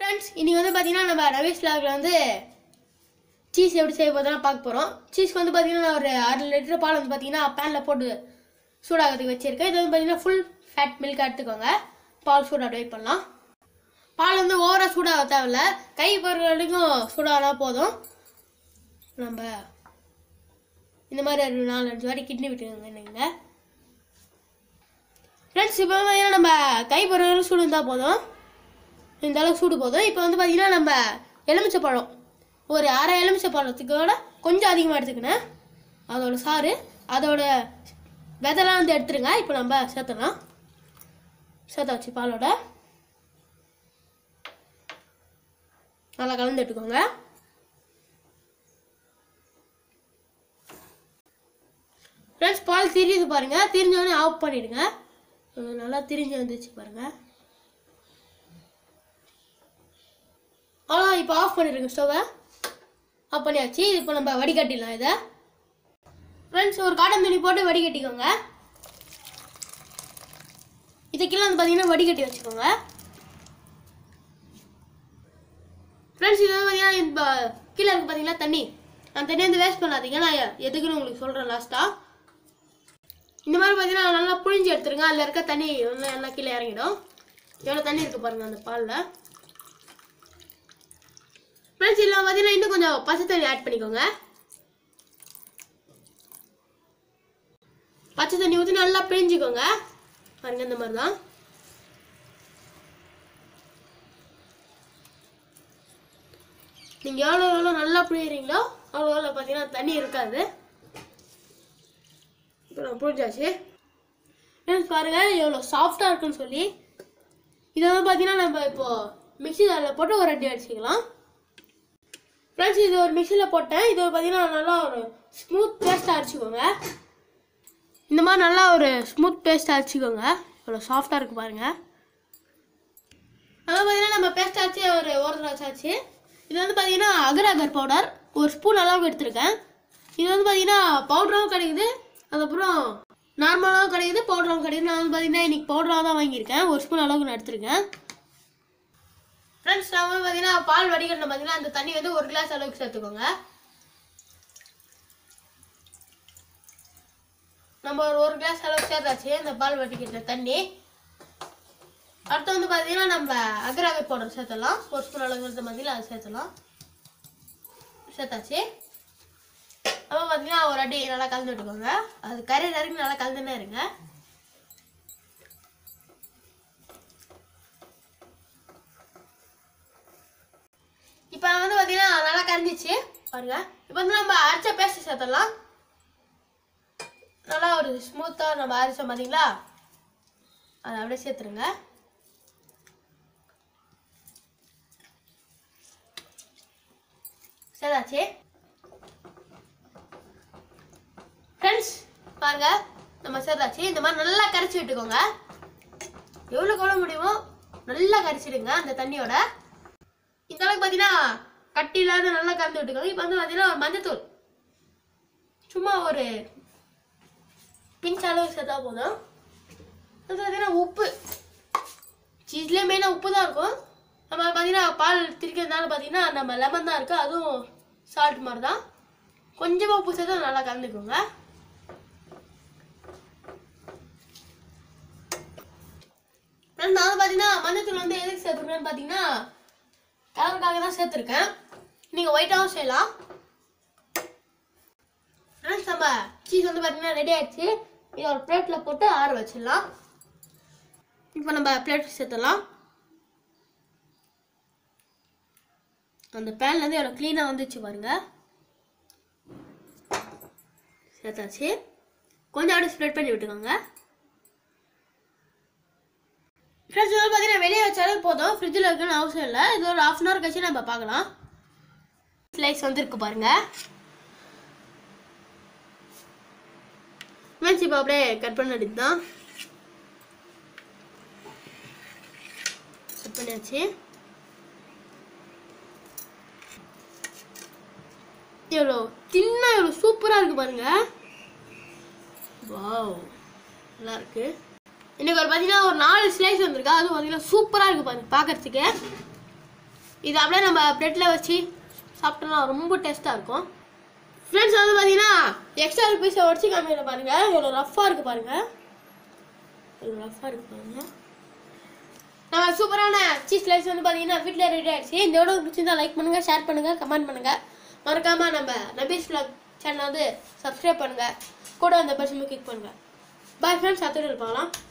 friends இன்னைக்கு வந்து பார்த்தீங்கன்னா நம்ம ரவேஷ் லாகில் வந்து சீஸ் எப்படி செய்ய போதெல்லாம் பார்க்க போகிறோம் சீஸ்க்கு வந்து பார்த்தீங்கன்னா நான் ஒரு அரை லிட்டர் பால் வந்து பார்த்தீங்கன்னா பேனில் போட்டு சூடாகிறதுக்கு வச்சிருக்கேன் இது வந்து பார்த்தீங்கன்னா ஃபுல் ஃபேட் மில்க் எடுத்துக்கோங்க பால் சூடாக வெயிட் பண்ணலாம் பால் வந்து ஓவராக சூடாக தேவையில்ல கை பொறுத்த வரைக்கும் சூடானா போதும் நம்ம இந்த மாதிரி ஒரு நாலஞ்சு வாட்டி கிட்னி விட்டுக்கோங்க நீங்கள் ஃப்ரெண்ட்ஸ் இப்போ பார்த்தீங்கன்னா நம்ம கை பொறுத்த சூடு இருந்தால் போதும் இந்த அளவுக்கு சூடு போதும் இப்போ வந்து பார்த்தீங்கன்னா நம்ம எலுமிச்சை பழம் ஒரு அரை எலுமிச்சை பழத்துக்கோட கொஞ்சம் அதிகமாக எடுத்துக்கினேன் அதோட சாறு அதோட விதெல்லாம் வந்து எடுத்துருங்க இப்போ நம்ம சேர்த்துலாம் சேர்த்தாச்சு பாலோட நல்லா கலந்து எடுத்துக்கோங்க ஃப்ரெண்ட்ஸ் பால் திரியுது பாருங்க திரிஞ்சோடனே ஆஃப் பண்ணிடுங்க இது நல்லா திரிஞ்சு வந்துச்சு பாருங்க அவ்வளோ இப்போ ஆஃப் பண்ணிடுங்க ஸ்டவ்வை ஆஃப் பண்ணியாச்சு இப்போ நம்ம வடிகட்டிடலாம் இதை ஃப்ரெண்ட்ஸ் ஒரு காட்டன் துணி போட்டு வடிகட்டிக்கோங்க இதுக்கெல்லாம் வந்து பார்த்தீங்கன்னா வடிகட்டி வச்சுக்கோங்க ஃப்ரெண்ட்ஸ் இது வந்து பார்த்தீங்கன்னா இப்போ கீழே இருக்கு பார்த்தீங்களா தண்ணி அந்த தண்ணி வந்து வேஸ்ட் பண்ணாதீங்க நான் எதுக்குன்னு உங்களுக்கு சொல்கிறேன் லாஸ்ட்டாக இந்த மாதிரி பார்த்தீங்கன்னா நல்லா புழிஞ்சு எடுத்துருங்க அதில் இருக்க தண்ணி நல்லா எல்லாம் கீழே இறங்கிடும் எவ்வளோ தண்ணி இருக்குது பாருங்கள் அந்த பாலில் ஃப்ரெண்ட்ஸ் இதில் பார்த்தீங்கன்னா இன்னும் கொஞ்சம் பச்சை தண்ணி ஆட் பண்ணிக்கோங்க பச்சை தண்ணி ஊற்றி நல்லா பிழிஞ்சுக்கோங்க பாருங்க இந்த மாதிரி தான் நீங்கள் எவ்வளோ எவ்வளோ நல்லா பிழிகிறீங்களோ அவ்வளோ எவ்வளோ பார்த்தீங்கன்னா தண்ணி இருக்காது இப்போ நான் புரிஞ்சாச்சு ஃப்ரெண்ட்ஸ் பாருங்கள் எவ்வளோ சாஃப்டாக இருக்குன்னு சொல்லி இதை வந்து பார்த்தீங்கன்னா நம்ம இப்போ மிக்ஸி அதில் போட்டு ஒரு அடி அடிச்சிக்கலாம் ஃப்ரெண்ட்ஸ் இது ஒரு மிக்சியில் போட்டேன் இது பார்த்தீங்கன்னா நல்லா ஒரு ஸ்மூத் பேஸ்ட்டாக அரைச்சிக்கோங்க இந்த மாதிரி நல்லா ஒரு ஸ்மூத் பேஸ்ட்டாக அரைச்சிக்கோங்க இவ்வளோ சாஃப்டாக இருக்குது பாருங்கள் அதான் பார்த்தீங்கன்னா நம்ம பேஸ்ட் ஆச்சு ஒரு ஒரு தடவை ஆச்சு இது வந்து பார்த்தீங்கன்னா அகர் அகர் பவுடர் ஒரு ஸ்பூன் அளவுக்கு எடுத்திருக்கேன் இது வந்து பார்த்தீங்கன்னா பவுடராகவும் கிடைக்குது அதுக்கப்புறம் நார்மலாகவும் கிடைக்குது பவுடராகவும் கிடைக்குது நான் வந்து பார்த்தீங்கன்னா இன்னைக்கு பவுடராக தான் வாங்கியிருக்கேன் ஒரு ஸ்பூன் அளவுக்கு நான் எடுத்திருக்கேன் ஃப்ரெண்ட்ஸ் நான் வந்து பார்த்தீங்கன்னா பால் வடிகட்டின பார்த்தீங்கன்னா அந்த தண்ணி வந்து ஒரு கிளாஸ் அளவுக்கு சேர்த்துக்கோங்க நம்ம ஒரு ஒரு கிளாஸ் அளவுக்கு சேர்த்தாச்சு இந்த பால் வடிகட்டின தண்ணி அடுத்து வந்து பார்த்தீங்கன்னா நம்ம அகராக பவுடர் சேர்த்துடலாம் ஒரு ஸ்பூன் அளவுக்கு இருந்த மாதிரி அதை சேர்த்துலாம் சேர்த்தாச்சு அப்புறம் பார்த்தீங்கன்னா ஒரு அடி நல்லா கலந்து விட்டுக்கோங்க அது கறி வரைக்கும் நல்லா கலந்துனே இருங்க இப்போ வந்து பார்த்தீங்கன்னா நல்லா கரைஞ்சிச்சு பாருங்க இப்போ வந்து நம்ம அரைச்ச பேஸ்ட் சேர்த்துடலாம் நல்லா ஒரு ஸ்மூத்தாக நம்ம அரைச்சோம் பார்த்தீங்களா அதை அப்படியே சேர்த்துருங்க சேர்த்தாச்சு ஃப்ரெண்ட்ஸ் பாருங்க நம்ம சேர்த்தாச்சு இந்த மாதிரி நல்லா கரைச்சி விட்டுக்கோங்க எவ்வளோ கொள்ள முடியுமோ நல்லா கரைச்சிடுங்க அந்த தண்ணியோட இந்த அளவுக்கு பார்த்தீங்கன்னா கட்டி இல்லாத நல்லா கலந்து விட்டுக்கோங்க இப்போ வந்து பார்த்தீங்கன்னா ஒரு மஞ்சத்தூள் சும்மா ஒரு பிஞ்ச் அளவு சேர்த்தா போதும் அது பார்த்தீங்கன்னா உப்பு சீஸ்லேயே மெயினாக உப்பு தான் இருக்கும் நம்ம பார்த்தீங்கன்னா பால் திரிக்கிறதுனால பார்த்தீங்கன்னா நம்ம லெமன் தான் இருக்குது அதுவும் சால்ட் மாதிரி தான் கொஞ்சமாக உப்பு சேர்த்தா நல்லா கலந்துக்கோங்க நான் வந்து பார்த்தீங்கன்னா மஞ்சத்தூள் வந்து எதுக்கு சேர்த்துருக்கேன்னு பார்த்தீங்கன்னா கலருக்காக தான் சேர்த்துருக்கேன் நீங்கள் ஒயிட்டாகவும் செய்யலாம் ஃப்ரெண்ட்ஸ் நம்ம சீஸ் வந்து பார்த்தீங்கன்னா ரெடி ஆயிடுச்சு இதை ஒரு பிளேட்டில் போட்டு ஆற வச்சிடலாம் இப்போ நம்ம பிளேட் சேர்த்துடலாம் அந்த பேன்லேருந்து எவ்வளோ க்ளீனாக வந்துச்சு பாருங்க சேர்த்தாச்சு கொஞ்சம் அப்படியே ஸ்ப்ரெட் பண்ணி விட்டுக்கோங்க ஃப்ரிட்ஜ் வந்து பார்த்தீங்கன்னா வெளியே வச்சாலே போதும் ஃப்ரிட்ஜில் இருக்குன்னு அவசியம் இல்லை இது ஒரு ஹாஃப் அன் ஹவர் கழிச்சு நம்ம பார்க்கலாம் ஸ்லைஸ் வந்துருக்கு பாருங்க மீன்ஸ் இப்போ அப்படியே கட் பண்ண வேண்டியது தான் கட் பண்ணியாச்சு எவ்வளோ தின்னா எவ்வளோ சூப்பராக இருக்கு பாருங்க வாவ் நல்லா இருக்கு இன்னைக்கு ஒரு பார்த்தீங்கன்னா ஒரு நாலு ஸ்லைஸ் வந்திருக்கு அதுவும் பார்த்தீங்கன்னா சூப்பராக இருக்கு பாருங்க பார்க்கறதுக்கு இது அப்படியே நம்ம ப்ரெட்டில் வச்சு சாப்பிட்டோம்னா ரொம்ப டேஸ்ட்டாக இருக்கும் ஃப்ரெண்ட்ஸ் வந்து பார்த்தீங்கன்னா எக்ஸ்ட்ரா பீஸை உடச்சி காமிக்கிற பாருங்க இவ்வளோ ரஃப்பாக இருக்கு பாருங்க இவ்வளோ ரஃப்பாக இருக்கு பாருங்க நம்ம சூப்பரான சீஸ் ஸ்லைஸ் வந்து பார்த்தீங்கன்னா வீட்டில் ரெடி ஆயிடுச்சு இந்த வீடியோ பிடிச்சிருந்தா லைக் பண்ணுங்க ஷேர் பண்ணுங்க கமெண்ட் பண்ணுங்க மறக்காம நம்ம நபீஸ் vlog சேனல் வந்து சப்ஸ்கிரைப் பண்ணுங்க கூட அந்த பஸ்ஸுமே கிளிக் பண்ணுங்க பாய் ஃப்ரெண்ட்ஸ் அத்தோடு பார்க்கலாம்